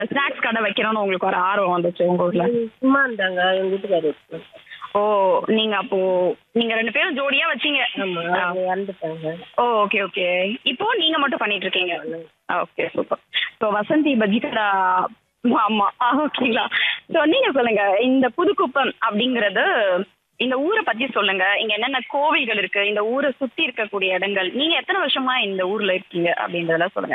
Snacks கடை வைக்கணும்னு உங்களுக்கு ஒரு ஆர்வம் வந்துச்சு உங்க ஊர்ல சும்மா இருந்தாங்க எங்க வீட்டுக்காரர் ஓ நீங்க அப்போ நீங்க ரெண்டு பேரும் ஜோடியா வச்சீங்க ஆமா அவங்க இறந்துட்டாங்க ஓ ஓகே ஓகே இப்போ நீங்க மட்டும் பண்ணிட்டு இருக்கீங்க okay super so Vasanthi bajji கடை ஆமா ஓகேங்களா ஸோ நீங்க சொல்லுங்க இந்த புதுக்குப்பம் அப்படிங்கிறது இந்த ஊரை பத்தி சொல்லுங்க இங்க என்னென்ன கோவில்கள் இருக்கு இந்த ஊரை சுத்தி இருக்கக்கூடிய இடங்கள் நீங்க எத்தனை வருஷமா இந்த ஊர்ல இருக்கீங்க அப்படின்றதெல்லாம் சொல்லுங்க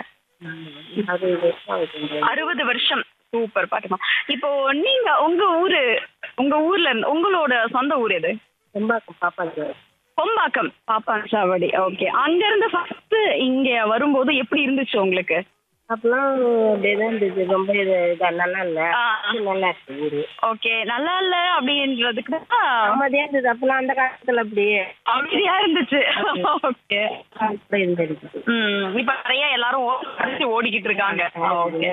அது வருஷம் ஆகுதுங்க. அறுபது வருஷம் சூப்பர் பாட்டுமா இப்போ நீங்க உங்க ஊரு உங்க ஊர்ல இருந்து உங்களோட சொந்த ஊர் எது ரொம்ப பாப்பாங்க கொம்பாக்கம் பாப்பான் சாவடி ஓகே அங்க இருந்து ஃபர்ஸ்ட் இங்க வரும்போது எப்படி இருந்துச்சு உங்களுக்கு அப்பெல்லாம் அப்படியேதான் இருந்தது ரொம்ப இது இதா நல்லா இல்ல ஆ. இது நல்லா இருக்கு ஊரு ஓகே நல்லா இல்ல அப்படின்றதுக்கு தான் அமைதியா இருந்தது அப்பெல்லாம் அந்த காலத்துல அப்படியே அமைதியா இருந்துச்சு ஓகே அப்படி இருந்திருக்கு ம் இப்ப நிறைய எல்லாரும் ஓ- அடிச்சு ஓடிக்கிட்டு இருக்காங்க ஓகே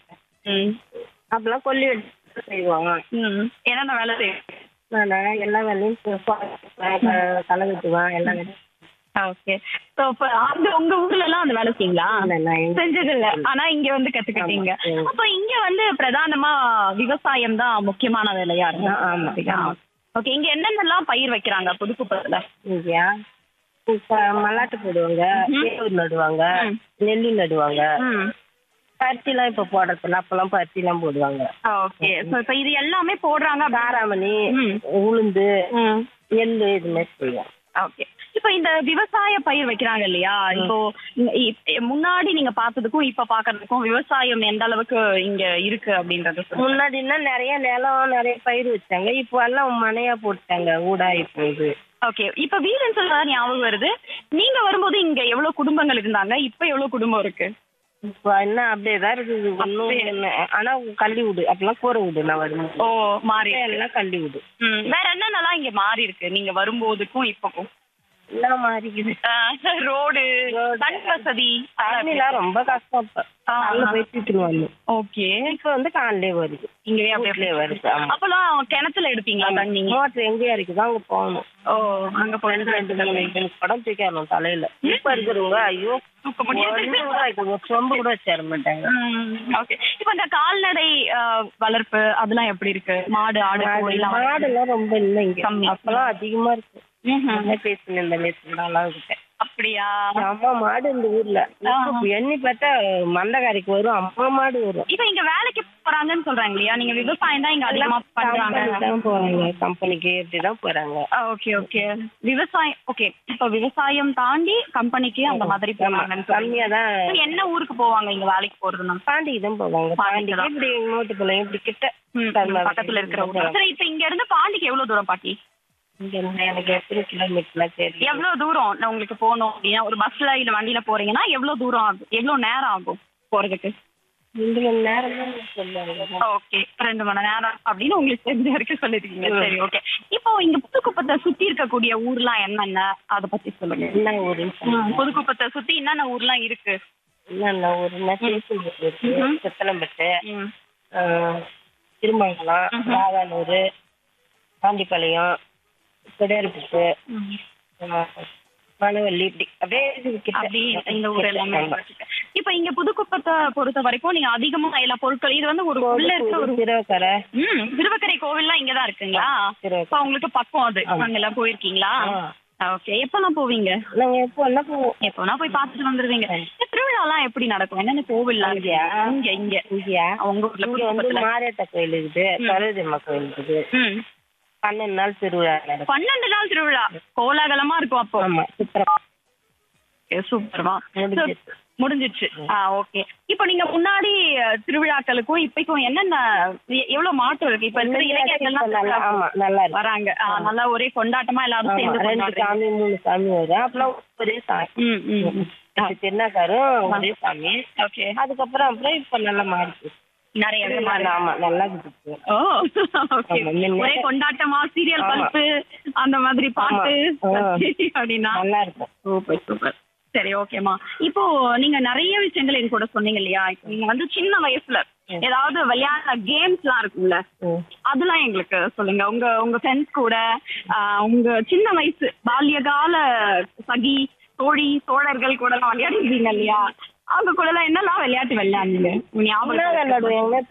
ம் அப்பெல்லாம் கொல்லி வச்சு செய்வோம் ம் என்னென்ன வேலை செய்யும் நான் எல்லா வேலையும் செய்வேன். களை வெட்டுவேன் எல்லா வேலையும் ஓகே ஸோ இப்போ அந்த உங்க ஊர்ல எல்லாம் அந்த வேலை செய்யுங்களா இல்ல, நான் எங்க- செஞ்சது இல்ல ஆனா இங்க வந்து கத்துக்கிட்டீங்க ஆமா. ம். அப்ப இங்க வந்து பிரதானமா விவசாயம் தான் முக்கியமான வேலையா இருக்கு ஆமா. ஓகே இங்க என்னென்னலாம் பயிர் வைக்கிறாங்க புதுக்குப்பத்துல இங்கயா இப்ப மல்லாட்டு போடுவாங்க கேவுர் நடுவாங்க ம். நெல்லி நடுவாங்க ம் பருத்தி எல்லாம் இப்ப போடுறதுல அப்பெல்லாம் பருத்தி எல்லாம் போடுவாங்க ஓகே ஸோ இப்போ இது எல்லாமே போடுறாங்க காராமணி ம். உளுந்து ம் எள்ளு இது மாதிரி செய்வோம் ஓகே இப்போ இந்த விவசாய பயிர் வைக்கிறாங்க இல்லையா இப்போ இ- இ- முன்னாடி நீங்க பார்த்ததுக்கும் இப்ப பாக்குறதுக்கும் விவசாயம் எந்த அளவுக்கு இங்க இருக்கு அப்படின்றது சொல்லுங்க. முன்னாடின்னா நிறைய நிலம் நிறைய பயிர் வச்சாங்க இப்போ எல்லாம் மனையா போட்டாங்க ஊடாகி போகுது ஓகே இப்ப வீடுன்னு சொல்றதா ஞாபகம் வருது நீங்க வரும்போது இங்க எவ்வளவு குடும்பங்கள் இருந்தாங்க இப்ப எவ்வளவு குடும்பம் இருக்கு இப்போ என்ன அப்படியே தான் இருக்குது ஒன்றும் என்ன ஆனா கள்ளி வீடு அப்பெல்லாம் கூரை வீடு நான் வரும்போது ஓ மாறி இப்ப இருக்கு. எல்லாம் கள்ளி வீடு ம், வேற என்னென்னலாம் இங்க மாறி இருக்கு நீங்க வரும்போதுக்கும் இப்பக்கும் எல்லாம் மாறிக்குது ரோடு Road. தண்ணி வசதி தண்ணிலாம் ரொம்ப கஷ்டம் இப்ப ஆ, காலைல போய் தூக்கிட்டு வரணும் ஓகே இப்ப வந்து காலையிலே வருது இங்கவே அப்படியே வீட்லயே வருது ஆமா அப்பெல்லாம் கிணத்துல எடுப்பீங்களா தண்ணி மோட்டர் எங்கேயா இருக்குது அங்க போகணும் ஓ அங்க போய் ரெண்டு ரெண்டு மூணு படம் தூக்கணும் தலையில இப்ப இருக்கிறவங்க ஐயோ தூக்க முடியாது ஒண்ணும் கூட வைக்க- ஒரு சொம்பு கூட வச்சு தர மாட்டாங்க ஓகே இப்போ இந்த கால்நடை அஹ், வளர்ப்பு அதெல்லாம் எப்படி இருக்கு மாடு ஆடு கோழி எல்லாம் வளர்ப்பு? மாடுலாம் ரொம்ப இல்லை இங்க கம்மி. அப்பெல்லாம் அதிகமா இருக்கு ம்ஹும். என்ன பேசுன இந்த நேரத்துல நல்லா கிட்ட அப்படியா அம்மா மாடு இந்த ஊர்ல இப்ப எண்ணி பார்த்தா மந்தகாரிக்கு வரும் அம்மா மாடு வரும் இப்போ இங்க வேலைக்கு போறாங்கன்னு சொல்றாங்க இல்லையா நீங்க விவசாயம் தான் இங்க அதிகமா பண்றாங்க கம்பெனிக்கு தான் போறாங்க கம்பெனிக்கு இப்படிதான் போறாங்க ஓகே ஓகே விவசாயம் ஓகே இப்போ விவசாயம் தாண்டி கம்பெனிக்கு அந்த மாதிரி போறாங்கன்னு சொல்றீங்க. கம்மியா தான் என்ன ஊருக்கு போவாங்க இங்க வேலைக்கு போறதுன்னா பாண்டிக்கு தான் போவாங்க பாண்டிக்கு பாண்டிக்கு இப்படி நோட்டுக்குள்ள இப்படி கிட்ட ம், தர்மபுரி பக்கத்துல இருக்கிற ஊர் சரி இப்போ இங்க இருந்து பாண்டிக்கு எவ்வளவு தூரம் பாட்டி இங்க இருந்து எனக்கு எத்தனை கிலோமீட்டர்லாம் தெரியல எவ்வளவு தூரம் நான் உங்களுக்கு போகணும் அப்படின்னா ஒரு பஸ்ல இல்ல வண்டியில போறீங்கன்னா எவ்வளவு தூரம் ஆகும் எவ்வளவு நேரம் ஆகும் போறதுக்கு ரெண்டு மணி நேரம் தான் சொல்லுவாங்க ஓகே ரெண்டு மணி நேரம் அப்படின்னு உங்களுக்கு தெரிஞ்ச வரைக்கும் சொல்லிருக்கீங்க சரி ஓகே இப்போ இங்க புதுக்குப்பத்தை சுத்தி இருக்கக்கூடிய ஊர்லாம் என்னென்ன அத பத்தி சொல்லுங்க என்ன ஊருன்னு சொல்லுங்க புதுக்குப்பத்தை சுத்தி என்னென்ன ஊர்லாம் இருக்கு என்னென்ன ஊருன்னா திருச்செந்தூர் இருக்கு ம்ஹும். சித்தலம்பட்டு ம். ஆஹ், திருமங்கலம் ம்ஹும். ராதானூர் பாண்டிப்பாளையம் பிடையார்பட்டு ம். மணவள்ளி இப்படி அப்படியே இது கிட்ட. அப்படி இந்த ஊர் எல்லாமே ஆமா. இருக்கு. இப்போ இங்க புதுக்குப்பத்தை பொறுத்த வரைக்கும் நீங்க அதிகமா எல்லா பொருட்கள் இது வந்து ஒரு உள்ள இருக்க ஒரு திருவக்கரை ம் திருவக்கரை கோவில்லாம் இங்கதான் இருக்குங்களா திருவக்கரை இப்போ உங்களுக்கு பக்கம் அது ஆமா. அங்கெல்லாம் போயிருக்கீங்களா ஆ. ஓகே எப்பெல்லாம் போவீங்க நாங்க எப்போ என்ன போவோம் எப்போனா போய் பார்த்துட்டு வந்துருவீங்க இந்த திருவிழாலாம் எப்படி நடக்கும் என்னென்ன கோவில்லாம் இருக்கு? இங்கயா? இங்க இங்க இங்கயா உங்க ஊர்ல இங்க வந்து புதுக்குப்பத்துல மாரியாத்தா கோயில் இருக்குது சரோஜம்மா கோயில் இருக்குது ம் பன்னெண்டு நாள் திருவிழா நடக்கும் பன்னெண்டு நாள் திருவிழா கோலாகலமா இருக்கும் அப்போ ஆமா சித்திரம் சூப்பர்மா முடிஞ்சிருச்சு. முடிஞ்சிச்சு ஆ ஓகே இப்போ நீங்க முன்னாடி அஹ், திருவிழாக்களுக்கும் இப்பைக்கும் என்னென்ன எ- எவ்வளவு மாற்றம் இருக்கு இப்ப இருக்கிற இளைஞர்கள்லாம் நல்லா ஆமா நல்லா இருக்கு வராங்க ஆ, நல்லா ஒரே கொண்டாட்டமா எல்லாரும் ஆமா, சேர்ந்து ரெண்டு கொண்டாடுறீங்க சாமி மூணு சாமி வரும் அப்பெல்லாம் ஒரே சாமி ம் ம் ம். இது திருநாக்காரும் ஒரே சாமி ஓகே அதுக்கப்புறம் அப்புறம் இப்ப நல்லா மாறிச்சு நிறைய விதமா இருக்கு. ஆமா நல்லா இருக்குது ஓ ஓகே ஆமா, முன்ன- ஒரே கொண்டாட்டமா சீரியல் ஆமா. பல்ப்பு அந்த மாதிரி பாட்டு ஆமா. ஆ. அப்படின்னா நல்லா இருக்கும் சூப்பர் சூப்பர் சரி ஓகேம்மா இப்போ நீங்க நிறைய விஷயங்கள் என் கூட சொன்னீங்க இல்லையா இப்போ நீங்க வந்து சின்ன வயசுல ஏதாவது விளையாடுற கேம்ஸ்லாம் இருக்கும்ல ம். அதெல்லாம் எங்களுக்கு சொல்லுங்க உங்க உங்க ஃப்ரெண்ட்ஸ் கூட ஆஹ், உங்க சின்ன வயசு பால்யகால சகி தோழி தோழர்கள் கூட எல்லாம் விளையாடிருக்கீங்க இல்லையா அவங்க கூட எல்லாம் என்னெல்லாம் விளையாட்டு விளையாடுங்க என்ன ஞாபகம் விளையாடுவோம்